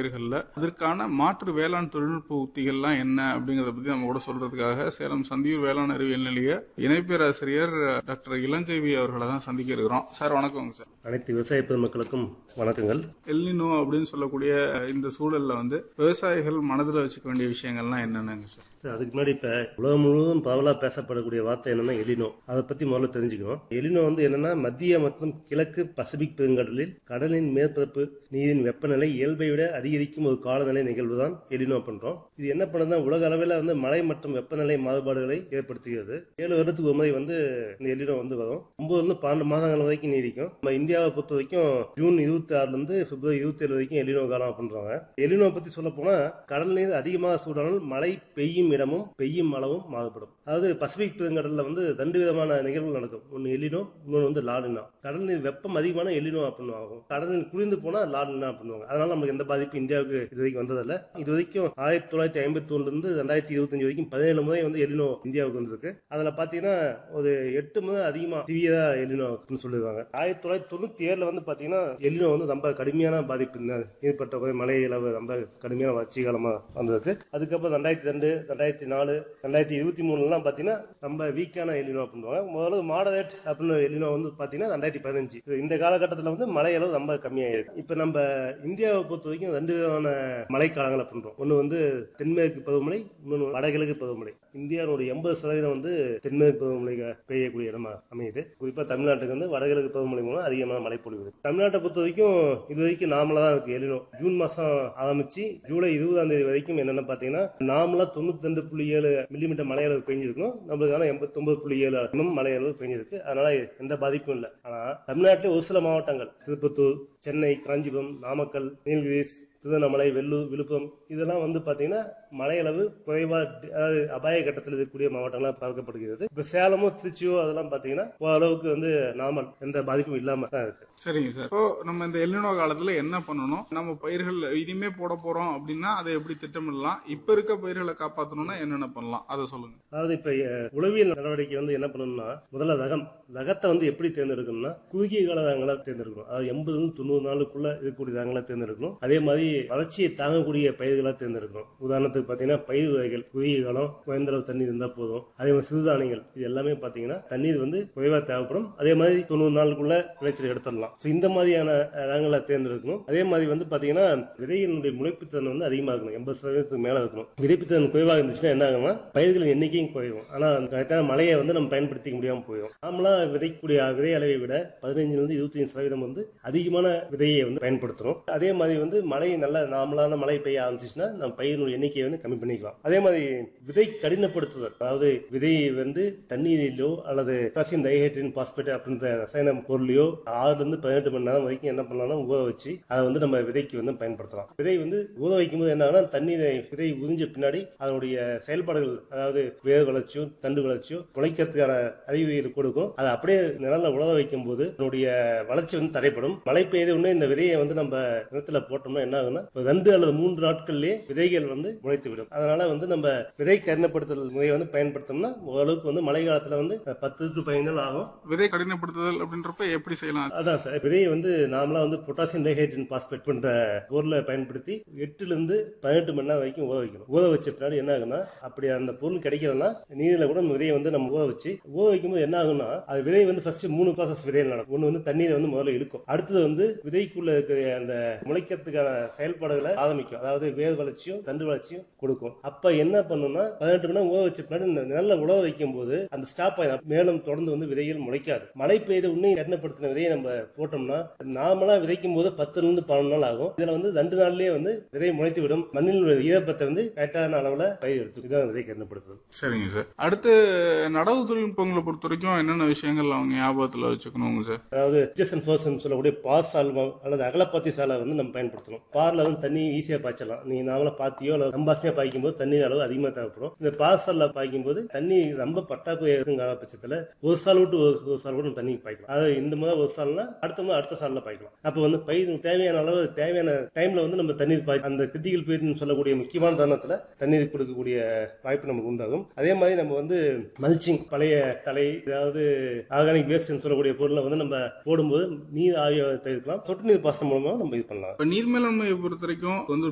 பயிர்கள்ல அதற்கான மாற்று வேளாண் தொழில்நுட்ப உத்திகள்லாம் என்ன அப்படிங்கறத பத்தி நம்ம கூட சொல்றதுக்காக சேலம் சந்தியூர் வேளாண் அறிவியல் நிலைய இணை பேராசிரியர் டாக்டர் இளங்கவி அவர்களை தான் சந்திக்க இருக்கிறோம் சார் வணக்கங்க சார் அனைத்து விவசாய பெருமக்களுக்கும் வணக்கங்கள் எல்னினோ அப்படின்னு சொல்லக்கூடிய இந்த சூழல்ல வந்து விவசாயிகள் மனதில் வச்சுக்க வேண்டிய விஷயங்கள்லாம் என்னென்னங்க சார் சார், அதுக்கு முன்னாடி இப்ப உலகம் முழுவதும் பரவலாக பேசப்படக்கூடிய வார்த்தை என்னன்னா எலினோ அதை பத்தி முதல்ல தெரிஞ்சுக்கணும் எலினோ வந்து என்னன்னா மத்திய மற்றும் கிழக்கு பசிபிக் பெருங்கடலில் கடலின் மேற்பரப்பு நீரின் வெப்பநிலை இயல்பை விட அதிகரிக்கும் ஒரு காலநிலை நிகழ்வு தான் எலினோ பண்றோம் இது என்ன பண்ணுதுன்னா உலக அளவில் வந்து மழை மற்றும் வெப்பநிலை மாறுபாடுகளை ஏற்படுத்துகிறது ஏழு வருடத்துக்கு ஒரு முறை வந்து இந்த எலினோ வந்து வரும் ஒன்பதுல இருந்து பன்னெண்டு மாதங்கள் வரைக்கும் நீடிக்கும் நம்ம இந்தியாவை பொறுத்த வரைக்கும் ஜூன் இருபத்தி ஆறுல இருந்து பிப்ரவரி இருபத்தி ஏழு வரைக்கும் எலினோ காலம் பண்றாங்க எலினோ பத்தி சொல்ல போனா கடல் நீர் அதிகமாக சூடானால் மழை பெய்யும் இடமும் பெய்யும் அளவும் மாறுபடும் அதாவது பசிபிக் பெருங்கடல்ல வந்து ரெண்டு விதமான நிகழ்வுகள் நடக்கும் ஒன்னு எலினோ இன்னொன்று வந்து லாலினா கடல் நீர் வெப்பம் அதிகமான எலினோ அப்படின்னு ஆகும் கடல் நீர் குளிர்ந்து போனா லாலினா பண்ணுவாங்க அதனால நமக்கு எந்த பாதிப்பும் இந்தியாவுக்கு இது வரைக்கும் வந்ததில்ல இது வரைக்கும் ஆயிரத்தி தொள்ளாயிரத்தி ஐம்பத்தி ஒண்ணுல இருந்து ரெண்டாயிரத்தி இருபத்தஞ்சு வரைக்கும் பதினேழு முறை வந்து எலினோ இந்தியாவுக்கு வந்திருக்கு அதுல பாத்தீங்கன்னா ஒரு எட்டு முறை அதிகமா சிவியரா எலினோ அப்படின்னு சொல்லிருக்காங்க ஆயிரத்தி தொள்ளாயிரத்தி தொண்ணூத்தி ஏழுல வந்து பாத்தீங்கன்னா எலினோ வந்து ரொம்ப கடுமையான பாதிப்பு இந்த ஏற்பட்ட போய் மழை அளவு ரொம்ப கடுமையான வறட்சி காலமா வந்திருக்கு அதுக்கப்புறம் ரெண்டாயிரத்தி ரெண்டு ரெண்டாயிரத்தி நாலு ரெண்டாயிரத்தி இருபத்தி மூணுலாம் பாத்தீங்கன்னா ரொம்ப வீக்கான எலினோ பண்ணுவாங்க முதல்ல மாடரேட் அப்படின்னு எலினோ வந்து பாத்தீங்கன்னா ரெண்டாயிரத்தி பதினஞ்சு இது இந்த காலகட்டத்தில் வந்து மழை அளவு ரொம்ப கம்மியாயிருக்கு இப்ப நம்ம இந்தியாவை பொறுத்த வரைக்கும் ரெண்டு விதமான மழைக்காலங்களை பண்றோம் ஒன்னு வந்து தென்மேற்கு பருவமழை இன்னொன்று வடகிழக்கு பருவமழை இந்தியாவோட எண்பது சதவீதம் வந்து தென்மேற்கு பருவமழை பெய்யக்கூடிய இடமா அமையுது குறிப்பா தமிழ்நாட்டுக்கு வந்து வடகிழக்கு பருவமழை மூலம் அதிகமான மழை பொழிவு தமிழ்நாட்டை பொறுத்த வரைக்கும் இது வரைக்கும் நாமளா தான் இருக்கு எலினோ ஜூன் மாசம் ஆரம்பிச்சு ஜூலை இருபதாம் தேதி வரைக்கும் என்னென்ன பாத்தீங்கன்னா நாமளா தொண்ணூத்தி ரெண்டு புள்ளி ஏழு மில்லிமீட்டர் மழை அளவு பெஞ்சிருக்கணும் நம்மளுக்கான எண்பத்தி ஒன்பது புள்ளி ஏழு mm மழை அளவு பெஞ்சிருக்கு அதனால எந்த பாதிப்பும் இல்லை ஆனா தமிழ்நாட்டிலே ஒரு சில மாவட்டங்கள் திருப்பத்தூர் சென்னை காஞ்சிபுரம் நாமக்கல் நீலகிரிஸ் திருவண்ணாமலை வெள்ளூர் விழுப்புரம் இதெல்லாம் வந்து பாத்தீங்கன்னா மழை அளவு குறைவா அதாவது அபாய கட்டத்தில் இருக்கக்கூடிய மாவட்டங்களாக பார்க்கப்படுகிறது இப்ப சேலமோ திருச்சியோ அதெல்லாம் பாத்தீங்கன்னா ஓரளவுக்கு வந்து நார்மல் எந்த பாதிப்பும் இல்லாம தான் இருக்கு சரிங்க சார் இப்போ நம்ம இந்த எல்லினோ காலத்துல என்ன பண்ணணும் நம்ம பயிர்கள் இனிமே போட போறோம் அப்படின்னா அதை எப்படி திட்டமிடலாம் இப்ப இருக்க பயிர்களை காப்பாற்றணும்னா என்னென்ன பண்ணலாம் அதை சொல்லுங்க அதாவது இப்ப அஹ், உளவியல் நடவடிக்கை வந்து என்ன பண்ணணும்னா முதல்ல ரகம் ரகத்தை வந்து எப்படி தேர்ந்தெடுக்கணும்னா குறுகிய கால ரகங்களா தேர்ந்தெடுக்கணும் அதாவது எண்பது தொண்ணூறு நாளுக்குள்ள இருக்கக்கூடிய ரகங்களா தேர்ந்தெடுக்கணும் அதே மாதிரி வளர்ச்சியை தாங்கக்கூடிய பயிர்களா தேர்ந்தெடுக்கணும் உதாரணத்துக்கு பாத்தீங்கன்னா பயிர் வகைகள் குறுகிய காலம் குறைந்த அளவு தண்ணீர் இருந்தா போதும் அதே மாதிரி சிறுதானியங்கள் இது எல்லாமே பாத்தீங்கன்னா தண்ணீர் வந்து குறைவா தேவைப்படும் அதே மாதிரி தொண்ணூறு நாளுக்குள்ள விளைச்சல் எடுத்துடலாம் So, இந்த மாதிரியான அஹ், ரகங்களை தேர்ந்தெடுக்கணும் அதே மாதிரி வந்து பாத்தீங்கன்னா விதையினுடைய முளைப்புத்திறன் வந்து அதிகமா இருக்கணும் எண்பது சதவீதத்துக்கு மேல இருக்கணும் விதைப்புத்திறன் குறைவாக இருந்துச்சுன்னா என்ன ஆகும்னா பயிர்களின் எண்ணிக்கையும் குறையும் ஆனா அந்த கரெக்டான மழையை வந்து நம்ம பயன்படுத்திக்க முடியாம போயிடும் நாமளா விதைக்கக்கூடிய விதை அளவை விட பதினஞ்சுல இருந்து இருபத்தி சதவீதம் வந்து அதிகமான விதையை வந்து பயன்படுத்தணும் அதே மாதிரி வந்து மழை நல்ல நார்மலான மழை பெய்ய ஆரம்பிச்சுன்னா நம்ம பயிரினுடைய எண்ணிக்கையை வந்து கம்மி பண்ணிக்கலாம் அதே மாதிரி விதை கடினப்படுத்துதல் அதாவது விதையை வந்து தண்ணீரிலோ அல்லது பொட்டாசியம் டைஹைட்ரின் பாஸ்பேட் அப்படின்ற ரசாயன பொருளையோ ஆறுல இருந்து பதினெட்டு மணி நேரம் வரைக்கும் என்ன பண்ணலாம்னா ஊற வச்சு அதை வந்து நம்ம விதைக்கு வந்து பயன்படுத்தலாம் விதை வந்து ஊற வைக்கும் போது என்ன ஆகும்னா தண்ணீரை விதை உறிஞ்ச பின்னாடி அதனுடைய செயல்பாடுகள் அதாவது வேர் வளர்ச்சியும் தண்டு வளர்ச்சியும் முளைக்கிறதுக்கான அறிவு கொடுக்கும் அதை அப்படியே நிழல்ல உலர வைக்கும் போது அதனுடைய வளர்ச்சி வந்து தடைப்படும் மழை பெய்த உடனே இந்த விதையை வந்து நம்ம நிலத்துல போட்டோம்னா என்ன ஆகும்னா ஒரு ரெண்டு அல்லது மூன்று நாட்கள்லயே விதைகள் வந்து முளைத்து விடும் அதனால வந்து நம்ம விதை கருணப்படுத்தல் முறையை வந்து பயன்படுத்தோம்னா ஓரளவுக்கு வந்து மழை காலத்துல வந்து பத்து டு பதினைந்து நாள் ஆகும் விதை கடினப்படுத்துதல் அப்படின்றப்ப எப்படி செய்யலாம் அதான் சார் விதையை வந்து நாமளா வந்து பொட்டாசியம் டைஹைட்ரின் பாஸ்பேட் பண்ற பொருளை பயன்படுத்தி எட்டுல இருந்து பதினெட்டு மணி நேரம் வரைக்கும் ஊற வைக்கணும் ஊற வச்ச பின்னாடி என்ன ஆகும்னா அப்படி அந்த பொருள் கிடைக்கலன்னா நீர்ல கூட இந்த விதையை வந்து நம்ம ஊற வச்சு ஊற வைக்கும்போது என்ன ஆகும்னா அது விதை வந்து ஃபர்ஸ்ட் மூணு ப்ராசஸ் விதையில் நடக்கும் ஒன்று வந்து தண்ணீரை வந்து முதல்ல இழுக்கும் அடுத்தது வந்து விதைக்குள்ள இருக்கிற அந்த முளைக்கிறதுக்கான செயல்பாடுகளை ஆரம்பிக்கும் அதாவது வேர் வளர்ச்சியும் தண்டு வளர்ச்சியும் கொடுக்கும் அப்ப என்ன பண்ணும்னா பதினெட்டு மணி நேரம் ஊற வச்ச பின்னாடி இந்த நல்ல உழவ வைக்கும் போது அந்த ஸ்டாப் ஆயிடும் மேலும் தொடர்ந்து வந்து விதைகள் முளைக்காது மழை பெய்த உடனே கருணப்படுத்தின விதையை நம்ம போட்டோம்னா நார்மலா விதைக்கும் போது பத்துல இருந்து பன்னெண்டு நாள் ஆகும் இதுல வந்து ரெண்டு நாள்லயே வந்து விதை முளைத்து விடும் மண்ணில் உள்ள ஈரப்பத்தை வந்து கரெக்டான அளவுல பயிர் எடுத்து இதான் விதை கருணப்படுத்துது சரிங்க சார் அடுத்து நடவு தொழில்நுட்பங்களை பொறுத்த வரைக்கும் என்னென்ன விஷயங்கள் அவங்க ஞாபகத்துல வச்சுக்கணுங்க சார் அதாவது ஜெசன் ஃபோர்ஸ்னு சொல்லக்கூடிய பார் சால்வம் அல்லது அகலப்பாத்தி சாலை வந்து நம்ம பயன்படுத்தணும் பார்ல வந்து தண்ணி ஈஸியா பாய்ச்சலாம் நீங்க நாமளா பாத்தியோ அல்லது நம்பாசியா பாய்க்கும் போது தண்ணி அளவு அதிகமா தேவைப்படும் இந்த பார் சால்ல பாய்க்கும் போது தண்ணி ரொம்ப பற்றாக்குறை இருக்குங்கிற பட்சத்துல ஒரு சால் விட்டு ஒரு ஒரு சால் கூட நம்ம தண்ணி பாய்க்கலாம் அதாவது இந்த முறை ஒரு சால்னா அடுத்த முறை அடுத்த சால்ல பாய்க்கலாம் அப்ப வந்து பயிர் தேவையான அளவு தேவையான டைம்ல வந்து நம்ம தண்ணீர் பாய் அந்த கிரிட்டிக்கல் பீரியட்னு சொல்லக்கூடிய முக்கியமான தருணத்துல தண்ணீர் கொடுக்கக்கூடிய வாய்ப்பு நமக்கு உண்டாகும் அதே மாதிரி நம்ம வந்து மல்ச்சிங் பழைய தலை அதாவது ஆர்கானிக் வேஸ்ட்னு சொல்லக்கூடிய பொருளை வந்து நம்ம போடும்போது நீர் ஆவியை தவிர்க்கலாம் சொட்டு நீர் பாசனம் மூலமா நம்ம இது பண்ணலாம் இப்ப நீர் மேலாண்மையை பொறுத்த வரைக்கும் வந்து